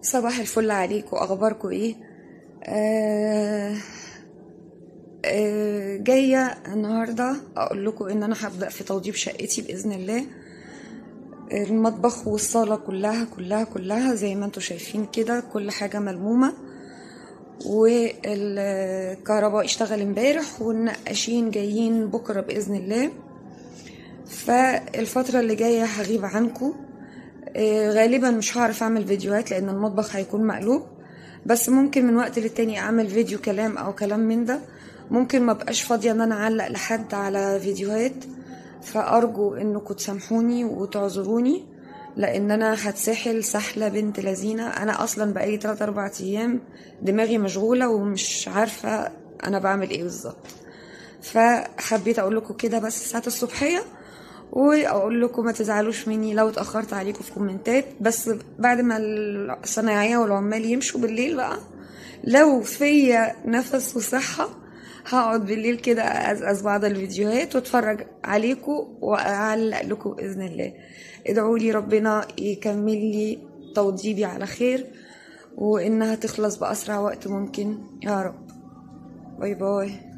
صباح الفل عليكم اخباركم ايه آه آه جايه النهارده اقول لكم ان انا هبدا في توضيب شقتي باذن الله المطبخ والصاله كلها كلها كلها زي ما انتم شايفين كده كل حاجه ملمومه والكهرباء اشتغل امبارح والنقاشين جايين بكره باذن الله فالفتره اللي جايه هغيب عنكم آه، غالبا مش هعرف اعمل فيديوهات لان المطبخ هيكون مقلوب بس ممكن من وقت للتاني اعمل فيديو كلام او كلام من ده ممكن ما بقاش فاضيه ان انا اعلق لحد على فيديوهات فارجو انكم تسامحوني وتعذروني لان انا هتسحل سحله بنت لذينه انا اصلا بقالي 3 4 ايام دماغي مشغوله ومش عارفه انا بعمل ايه بالظبط فحبيت اقول لكم كده بس الساعه الصبحيه واقول لكم ما تزعلوش مني لو اتاخرت عليكم في كومنتات بس بعد ما الصنايعيه والعمال يمشوا بالليل بقى لو فيا نفس وصحه هقعد بالليل كده ازقز بعض الفيديوهات واتفرج عليكم واعلق لكم باذن الله ادعوا لي ربنا يكمل لي توضيبي على خير وانها تخلص باسرع وقت ممكن يا رب باي باي